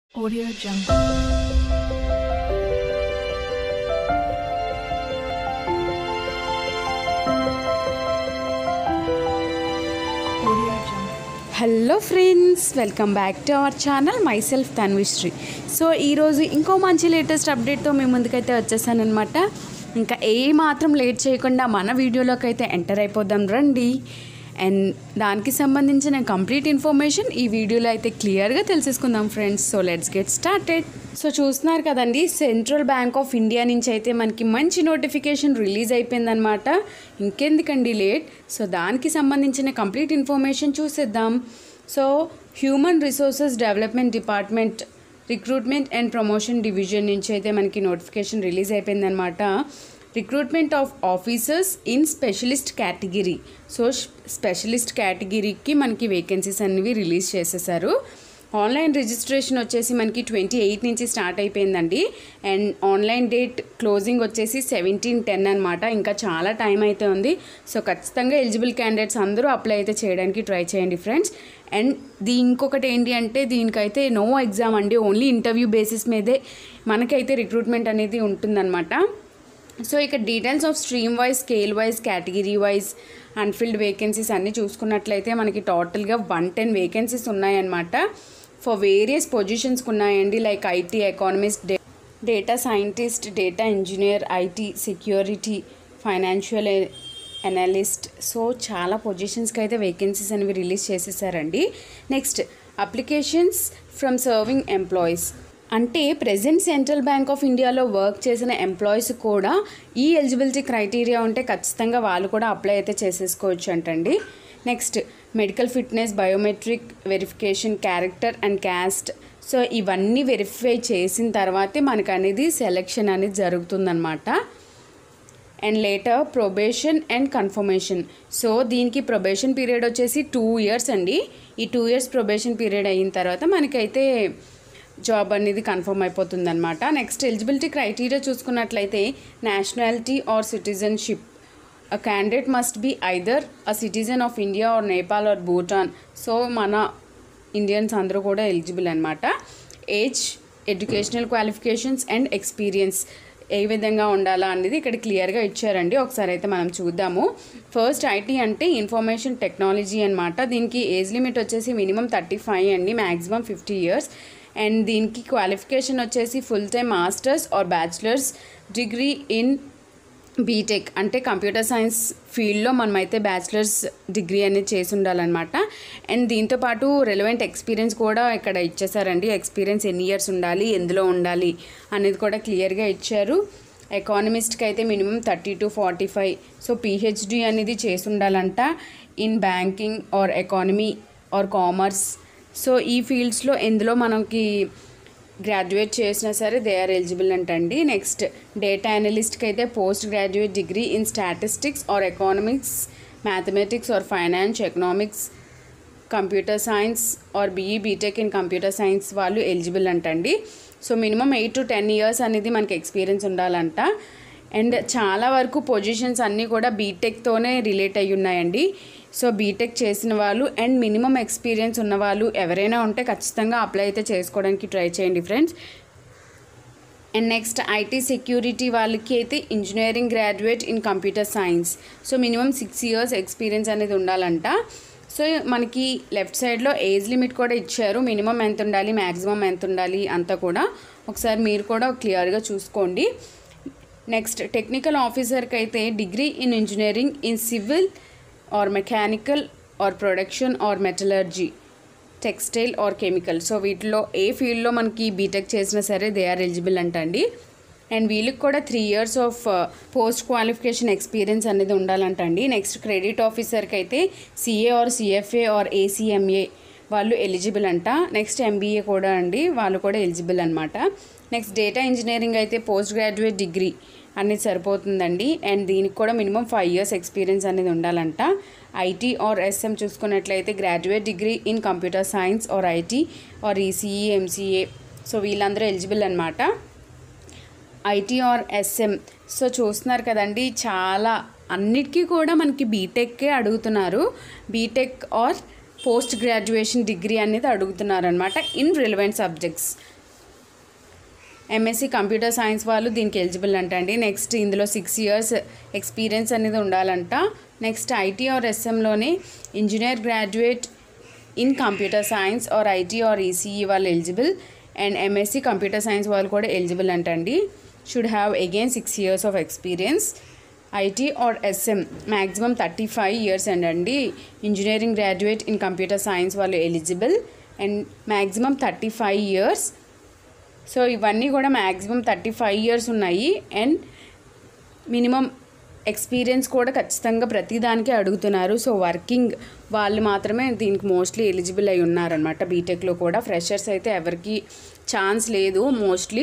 Audio Jungle. Audio Jungle. Hello friends welcome back to our channel myself Tanvisri so ఈరోజు ఇంకో మంచి latest అప్డేట్తో మీ ముందుకైతే వచ్చేసాను అనమాట ఇంకా ఏ మాత్రం లేట్ చేయకుండా మన వీడియోలోకి అయితే ఎంటర్ అయిపోదాం రండి అండ్ దానికి సంబంధించిన కంప్లీట్ ఇన్ఫర్మేషన్ ఈ వీడియోలో అయితే క్లియర్గా తెలిసేసుకుందాం friends so let's get started so చూస్తున్నారు కదండి సెంట్రల్ బ్యాంక్ ఆఫ్ ఇండియా నుంచి అయితే మనకి మంచి నోటిఫికేషన్ రిలీజ్ అయిపోయిందనమాట ఇంకెందుకండి లేట్ సో దానికి సంబంధించిన కంప్లీట్ ఇన్ఫర్మేషన్ చూసేద్దాం so human resources development department recruitment and promotion division నుంచి అయితే మనకి నోటిఫికేషన్ రిలీజ్ అయిపోయిందనమాట recruitment of officers in specialist category so specialist కేటగిరీకి మనకి వేకెన్సీస్ అనేవి రిలీజ్ చేసేసారు ఆన్లైన్ రిజిస్ట్రేషన్ వచ్చేసి మనకి ట్వంటీ ఎయిట్ నుంచి స్టార్ట్ అయిపోయిందండి అండ్ ఆన్లైన్ డేట్ క్లోజింగ్ వచ్చేసి సెవెంటీన్ టెన్ అనమాట ఇంకా చాలా టైం అయితే ఉంది సో ఖచ్చితంగా ఎలిజిబుల్ క్యాండిడేట్స్ అందరూ అప్లై అయితే చేయడానికి ట్రై చేయండి ఫ్రెండ్స్ అండ్ దీ ఇంకొకటి ఏంటి అంటే దీనికైతే నో ఎగ్జామ్ అండి ఓన్లీ ఇంటర్వ్యూ బేసిస్ మీదే మనకైతే రిక్రూట్మెంట్ అనేది ఉంటుందన్నమాట సో ఇక details of stream wise scale wise category wise unfilled vacancies అన్నీ చూసుకున్నట్లయితే మనకి టోటల్గా వన్ టెన్ వేకెన్సీస్ ఉన్నాయన్నమాట ఫర్ వేరియస్ పొజిషన్స్కి ఉన్నాయండి లైక్ ఐటీ ఎకానమిస్ట్ డే data scientist data engineer IT security financial analyst so చాలా పొజిషన్స్కి అయితే వేకెన్సీస్ అనేవి రిలీజ్ చేసేసారండి next applications from serving employees అంటే ప్రెజెంట్ సెంట్రల్ బ్యాంక్ ఆఫ్ ఇండియాలో వర్క్ చేసిన ఎంప్లాయీస్ కూడా ఈ ఎలిజిబిలిటీ క్రైటీరియా ఉంటే ఖచ్చితంగా వాళ్ళు కూడా అప్లై అయితే చేసేసుకోవచ్చు అంటండి next medical fitness biometric verification character and caste so ఇవన్నీ వెరిఫై చేసిన తర్వాతే మనకు అనేది సెలెక్షన్ అనేది జరుగుతుందన్నమాట and later probation and confirmation so దీనికి ప్రొబేషన్ పీరియడ్ వచ్చేసి టూ ఇయర్స్ అండి ఈ టూ ఇయర్స్ ప్రొబేషన్ పీరియడ్ అయిన తర్వాత మనకైతే జాబ్ అనేది కన్ఫర్మ్ అయిపోతుంది అనమాట నెక్స్ట్ ఎలిజిబిలిటీ క్రైటీరియా చూసుకున్నట్లయితే nationality or citizenship a candidate must be either a citizen of India or Nepal or Bhutan so మన ఇండియన్స్ అందరూ కూడా ఎలిజిబుల్ అనమాట age educational qualifications and experience ఏ విధంగా ఉండాలా అనేది ఇక్కడ క్లియర్గా ఇచ్చారండి ఒకసారి అయితే మనం చూద్దాము ఫస్ట్ ఐటీ అంటే ఇన్ఫర్మేషన్ టెక్నాలజీ అనమాట దీనికి ఏజ్ లిమిట్ వచ్చేసి మినిమం థర్టీ ఫైవ్ అండి మ్యాక్సిమం ఫిఫ్టీ ఇయర్స్ అండ్ దీనికి క్వాలిఫికేషన్ వచ్చేసి full time masters or bachelors degree in BTech అంటే కంప్యూటర్ సైన్స్ ఫీల్డ్లో మనమైతే బ్యాచిలర్స్ డిగ్రీ అనేది చేసి ఉండాలన్నమాట అండ్ దీంతోపాటు రెలవెంట్ ఎక్స్పీరియన్స్ కూడా ఇక్కడ ఇచ్చేసారండి ఎక్స్పీరియన్స్ ఎన్ని ఇయర్స్ ఉండాలి ఎందులో ఉండాలి అనేది కూడా క్లియర్గా ఇచ్చారు ఎకానమిస్ట్కి అయితే minimum thirty to forty five so PhD అనేది చేసి ఉండాలంట in banking or economy or commerce so ఈ ఫీల్డ్స్లో ఎందులో మనకి గ్రాడ్యుయేట్ చేసినా సరే దే ఆర్ ఎలిజిబుల్ అంటండి నెక్స్ట్ డేటా అనలిస్ట్కి అయితే post graduate degree in statistics or economics mathematics or finance economics computer science or BE BTech in computer science వాళ్ళు ఎలిజిబుల్ అంటండి so minimum eight to ten years అనేది మనకి experience ఉండాలంట and చాలా వరకు పొజిషన్స్ అన్నీ కూడా బీటెక్తోనే రిలేట్ అయ్యి ఉన్నాయండి సో బీటెక్ చేసిన వాళ్ళు అండ్ మినిమం ఎక్స్పీరియన్స్ ఉన్న వాళ్ళు ఎవరైనా ఉంటే ఖచ్చితంగా అప్లై అయితే చేసుకోవడానికి ట్రై చేయండి friends and next IT security వాళ్ళకి అయితే engineering graduate in computer science so minimum six years experience అనేది ఉండాలంట సో మనకి లెఫ్ట్ సైడ్లో ఏజ్ లిమిట్ కూడా ఇచ్చారు మినిమం ఎంత ఉండాలి మ్యాక్సిమం ఎంత ఉండాలి అంతా కూడా ఒకసారి మీరు కూడా క్లియర్గా చూసుకోండి నెక్స్ట్ టెక్నికల్ ఆఫీసర్కి అయితే degree in engineering in civil or mechanical or production or metallurgy textile or chemical so వీటిలో ఏ ఫీల్డ్లో మనకి బీటెక్ చేసినా సరే దే ఆర్ ఎలిజిబుల్ అంటండి అండ్ వీళ్ళకి కూడా three years of post qualification experience అనేది ఉండాలంటండి నెక్స్ట్ క్రెడిట్ ఆఫీసర్కి అయితే CA or CFA or ACMA వాళ్ళు ఎలిజిబుల్ అంట నెక్స్ట్ ఎంబీఏ కూడా అండి వాళ్ళు కూడా ఎలిజిబుల్ అనమాట నెక్స్ట్ డేటా ఇంజనీరింగ్ అయితే పోస్ట్ గ్రాడ్యుయేట్ డిగ్రీ అనేది సరిపోతుందండి అండ్ దీనికి కూడా మినిమం ఫైవ్ ఇయర్స్ ఎక్స్పీరియన్స్ అనేది ఉండాలంట ఐటీ ఆర్ ఎస్ఎం చూసుకున్నట్లయితే graduate degree in computer science or IT or ECE MCA so వీళ్ళందరూ ఎలిజిబుల్ అనమాట ఐటీ ఆర్ ఎస్ఎం సో చూస్తున్నారు కదండి చాలా అన్నిటికీ కూడా మనకి బీటెక్కే అడుగుతున్నారు BTech or post graduation degree అనేది అడుగుతున్నారనమాట in relevant subjects MSc computer science వాళ్ళు దీనికి ఎలిజిబుల్ అంట అండి నెక్స్ట్ ఇందులో సిక్స్ ఇయర్స్ ఎక్స్పీరియన్స్ అనేది ఉండాలంట నెక్స్ట్ ఐటీ ఆర్ ఎస్ఎంలోనే engineer graduate in computer science or IT or ECE వాళ్ళు eligible and MSc computer science వాళ్ళు కూడా ఎలిజిబుల్ అంటండి should have again six years of experience IT or SM maximum thirty five years అండి engineering graduate in computer science వాళ్ళు eligible and maximum thirty five years so ఇవన్నీ కూడా maximum thirty five years ఉన్నాయి and minimum experience కూడా ఖచ్చితంగా ప్రతిదానికి అడుగుతున్నారు so working వాళ్ళు మాత్రమే దీనికి మోస్ట్లీ ఎలిజిబుల్ అయి ఉన్నారనమాట బీటెక్లో కూడా ఫ్రెషర్స్ అయితే ఎవరికి ఛాన్స్ లేదు mostly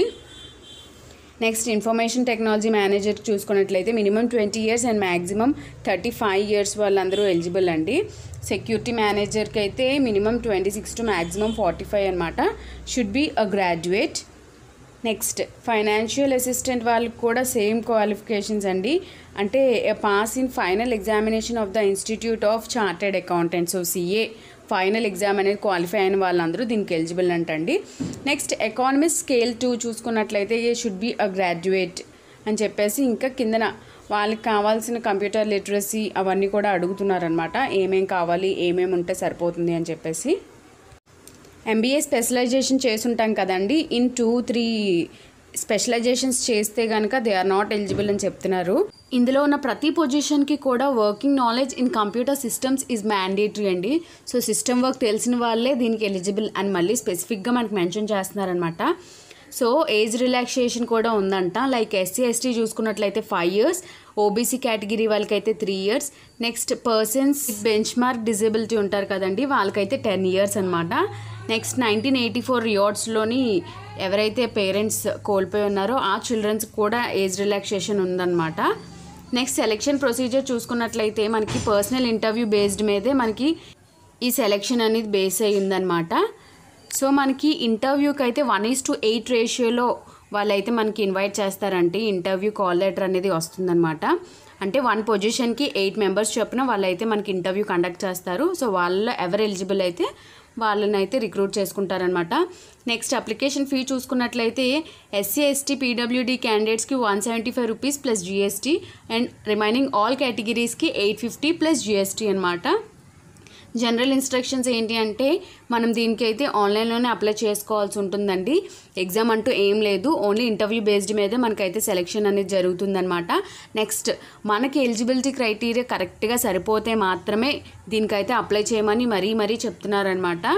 next information technology manager చూసుకున్నట్లయితే minimum twenty years and maximum thirty five years వాళ్ళందరూ ఎలిజిబుల్ అండి సెక్యూరిటీ మేనేజర్కి అయితే minimum twenty six to maximum forty five అనమాట should be a graduate next financial assistant వాళ్ళకి కూడా సేమ్ క్వాలిఫికేషన్స్ అండి అంటే pass in final examination of the institute of chartered accountants so CA final exam అనేది qualify అయిన వాళ్ళందరూ దీనికి eligible అంటండి నెక్స్ట్ ఎకానమిస్ట్ స్కేల్ టూ చూసుకున్నట్లయితే a should be a graduate అని చెప్పేసి ఇంకా కిందన వాళ్ళకి కావాల్సిన కంప్యూటర్ లిటరసీ అవన్నీ కూడా అడుగుతున్నారనమాట ఏమేం కావాలి ఏమేమి ఉంటే సరిపోతుంది అని చెప్పేసి ఎంబీఏ స్పెషలైజేషన్ చేసుంటాం కదండి ఇన్ టూ త్రీ స్పెషలైజేషన్స్ చేస్తే కనుక దే ఆర్ నాట్ ఎలిజిబుల్ అని చెప్తున్నారు ఇందులో ఉన్న ప్రతి పొజిషన్కి కూడా working knowledge in computer systems is mandatory అండి సో సిస్టమ్ వర్క్ తెలిసిన వాళ్ళే దీనికి ఎలిజిబుల్ అని మళ్ళీ స్పెసిఫిక్గా మనకి మెన్షన్ చేస్తున్నారనమాట సో ఏజ్ రిలాక్సేషన్ కూడా ఉందంట లైక్ ఎస్సీ ఎస్టీ చూసుకున్నట్లయితే ఫైవ్ ఇయర్స్ ఓబీసీ కేటగిరీ వాళ్ళకైతే three years next persons benchmark disability ఉంటారు కదండి వాళ్ళకైతే టెన్ ఇయర్స్ అనమాట నెక్స్ట్ నైన్టీన్ ఎయిటీ ఫోర్ రియార్డ్స్లోని ఎవరైతే పేరెంట్స్ కోల్పోయి ఉన్నారో ఆ చిల్డ్రన్స్ కూడా ఏజ్ రిలాక్సేషన్ ఉందన్నమాట నెక్స్ట్ సెలెక్షన్ ప్రొసీజర్ చూసుకున్నట్లయితే మనకి పర్సనల్ ఇంటర్వ్యూ బేస్డ్ మీదే మనకి ఈ సెలెక్షన్ అనేది బేస్ అయి ఉందన్నమాట సో మనకి ఇంటర్వ్యూకి అయితే వన్ ఈస్ టు ఎయిట్ రేషియోలో వాళ్ళైతే మనకి ఇన్వైట్ చేస్తారంటే ఇంటర్వ్యూ కాల్ లెటర్ అనేది వస్తుందన్నమాట అంటే వన్ పొజిషన్కి ఎయిట్ మెంబర్స్ చొప్పున వాళ్ళైతే మనకి ఇంటర్వ్యూ కండక్ట్ చేస్తారు సో వాళ్ళలో ఎవరు ఎలిజిబుల్ అయితే వాళ్ళని అయితే రిక్రూట్ చేసుకుంటారనమాట నెక్స్ట్ అప్లికేషన్ ఫీ చూసుకున్నట్లయితే ఎస్సీ ఎస్టీ పీడబ్ల్యూడీ క్యాండిడేట్స్కి one seventy five rupees plus GST and remaining all కేటగిరీస్కి ఎయిట్ ఫిఫ్టీ ప్లస్ జిఎస్టీ అనమాట జనరల్ ఇన్స్ట్రక్షన్స్ ఏంటి అంటే మనం దీనికి అయితే ఆన్లైన్లోనే అప్లై చేసుకోవాల్సి ఉంటుందండి ఎగ్జామ్ అంటూ ఏం లేదు ఓన్లీ ఇంటర్వ్యూ బేస్డ్ మీదే మనకైతే సెలెక్షన్ అనేది జరుగుతుందనమాట నెక్స్ట్ మనకి ఎలిజిబిలిటీ క్రైటీరియా కరెక్ట్గా సరిపోతే మాత్రమే దీనికైతే అప్లై చేయమని మరీ మరీ చెప్తున్నారనమాట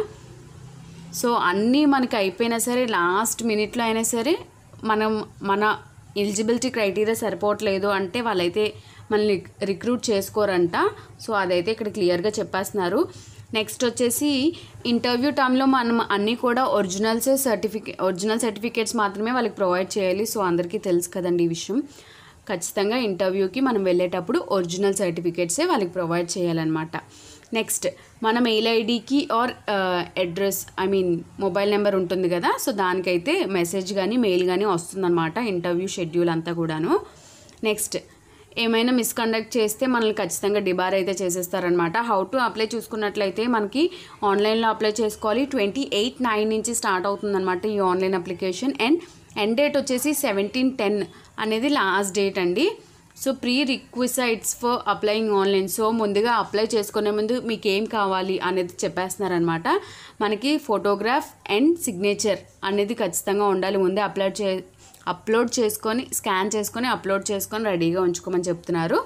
సో అన్నీ మనకి అయిపోయినా సరే లాస్ట్ మినిట్లో అయినా సరే మనం మన ఎలిజిబిలిటీ క్రైటీరియా సరిపోవట్లేదు అంటే వాళ్ళైతే మనల్ని రిక్రూట్ చేసుకోరంట సో అదైతే ఇక్కడ క్లియర్గా చెప్పేస్తున్నారు నెక్స్ట్ వచ్చేసి ఇంటర్వ్యూ టైంలో మనం అన్నీ కూడా ఒరిజినల్స్ సర్టిఫికేట్ ఒరిజినల్ సర్టిఫికేట్స్ మాత్రమే వాళ్ళకి ప్రొవైడ్ చేయాలి సో అందరికీ తెలుసు కదండి ఈ విషయం ఖచ్చితంగా ఇంటర్వ్యూకి మనం వెళ్ళేటప్పుడు ఒరిజినల్ సర్టిఫికేట్సే వాళ్ళకి ప్రొవైడ్ చేయాలన్నమాట నెక్స్ట్ మన మెయిల్ ఐడికి or address I mean mobile number ఉంటుంది కదా సో దానికైతే మెసేజ్ కానీ మెయిల్ కానీ వస్తుందన్నమాట ఇంటర్వ్యూ షెడ్యూల్ అంతా కూడాను నెక్స్ట్ ఏమైనా మిస్కండక్ట్ చేస్తే మనల్ని ఖచ్చితంగా డిబార్ అయితే చేసేస్తారనమాట హౌ టు అప్లై చూసుకున్నట్లయితే మనకి ఆన్లైన్లో అప్లై చేసుకోవాలి ట్వంటీ ఎయిట్ నైన్ నుంచి స్టార్ట్ అవుతుందన్నమాట ఈ online application and end date వచ్చేసి సెవెంటీన్ టెన్ అనేది లాస్ట్ డేట్ అండి so prerequisites for applying online so ముందుగా అప్లై చేసుకునే ముందు మీకు ఏం కావాలి అనేది చెప్పేస్తున్నారనమాట మనకి ఫోటోగ్రాఫ్ అండ్ సిగ్నేచర్ అనేది ఖచ్చితంగా ఉండాలి ముందే అప్లోడ్ చే అప్లోడ్ చేసుకొని స్కాన్ చేసుకొని అప్లోడ్ చేసుకొని రెడీగా ఉంచుకోమని చెప్తున్నారు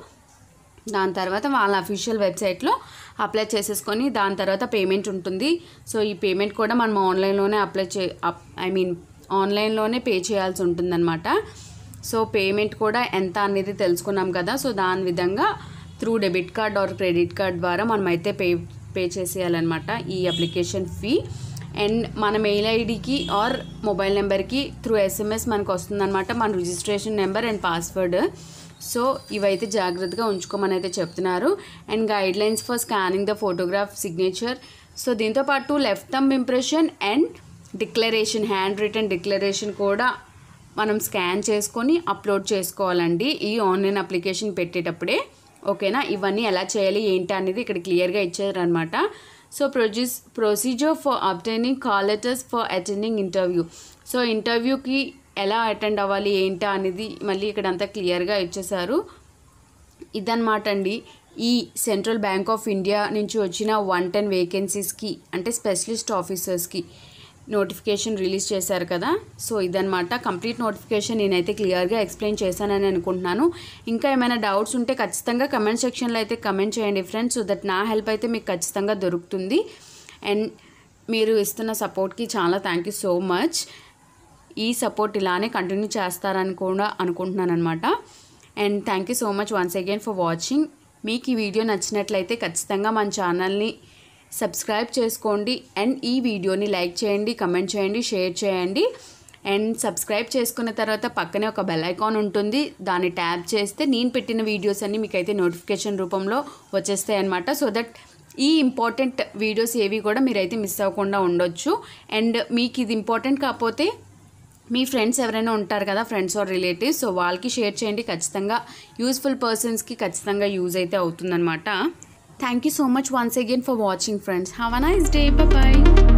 దాని తర్వాత వాళ్ళ అఫీషియల్ వెబ్సైట్లో అప్లై చేసేసుకొని దాని తర్వాత పేమెంట్ ఉంటుంది సో ఈ పేమెంట్ కూడా మనం ఆన్లైన్లోనే అప్లై చే ఐ మీన్ ఆన్లైన్లోనే పే చేయాల్సి ఉంటుందన్నమాట సో పేమెంట్ కూడా ఎంత అనేది తెలుసుకున్నాం కదా సో దాని విధంగా through debit card or credit card ద్వారా మనమైతే పే పే చేసేయాలన్నమాట ఈ అప్లికేషన్ ఫీ అండ్ మన మెయిల్ ఐడికి ఆర్ మొబైల్ నెంబర్కి త్రూ ఎస్ఎంఎస్ మనకు వస్తుందన్నమాట మన registration number and password so ఇవైతే జాగ్రత్తగా ఉంచుకోమని అయితే చెప్తున్నారు and guidelines for scanning the photograph signature so దీంతో పాటు left thumb impression and declaration handwritten declaration కూడా మనం స్కాన్ చేసుకొని అప్లోడ్ చేసుకోవాలండి ఈ ఆన్లైన్ అప్లికేషన్ పెట్టేటప్పుడే ఓకేనా ఇవన్నీ ఎలా చేయాలి ఏంటి అనేది ఇక్కడ క్లియర్గా ఇచ్చారనమాట so produce procedure for obtaining call letters for attending interview so ఇంటర్వ్యూకి ఎలా అటెండ్ అవ్వాలి ఏంటా అనేది మళ్ళీ ఇక్కడ అంతా క్లియర్గా ఇచ్చేశారు ఇదన్నమాట అండి ఈ సెంట్రల్ బ్యాంక్ ఆఫ్ ఇండియా నుంచి వచ్చిన వన్ టెన్ వేకెన్సీస్కి అంటే స్పెషలిస్ట్ ఆఫీసర్స్కి నోటిఫికేషన్ రిలీజ్ చేశారు కదా సో ఇదనమాట కంప్లీట్ నోటిఫికేషన్ నేనైతే క్లియర్గా ఎక్స్ప్లెయిన్ చేశానని అనుకుంటున్నాను ఇంకా ఏమైనా డౌట్స్ ఉంటే ఖచ్చితంగా కమెంట్ సెక్షన్లో అయితే కమెంట్ చేయండి ఫ్రెండ్స్ సో దట్ నా హెల్ప్ అయితే మీకు ఖచ్చితంగా దొరుకుతుంది అండ్ మీరు ఇస్తున్న సపోర్ట్కి చాలా థ్యాంక్ యూ సో మచ్ ఈ సపోర్ట్ ఇలానే కంటిన్యూ చేస్తారని కూడా అనుకుంటున్నాను అనమాట and thank you so much once again for watching మీకు ఈ వీడియో నచ్చినట్లయితే ఖచ్చితంగా మన ఛానల్ని సబ్స్క్రైబ్ చేసుకోండి అండ్ ఈ వీడియోని లైక్ చేయండి కమెంట్ చేయండి షేర్ చేయండి అండ్ సబ్స్క్రైబ్ చేసుకున్న తర్వాత పక్కనే ఒక బెల్ ఐకాన్ ఉంటుంది దాన్ని ట్యాప్ చేస్తే నేను పెట్టిన వీడియోస్ అన్నీ మీకైతే నోటిఫికేషన్ రూపంలో వచ్చేస్తాయి అనమాట సో దట్ ఈ ఇంపార్టెంట్ వీడియోస్ ఏవి కూడా మీరైతే మిస్ అవ్వకుండా ఉండొచ్చు అండ్ మీకు ఇది ఇంపార్టెంట్ కాకపోతే మీ ఫ్రెండ్స్ ఎవరైనా ఉంటారు కదా ఫ్రెండ్స్ ఆర్ రిలేటివ్స్ సో వాళ్ళకి షేర్ చేయండి ఖచ్చితంగా యూస్ఫుల్ పర్సన్స్కి ఖచ్చితంగా యూజ్ అయితే అవుతుందన్నమాట thank you so much once again for watching friends have a nice day bye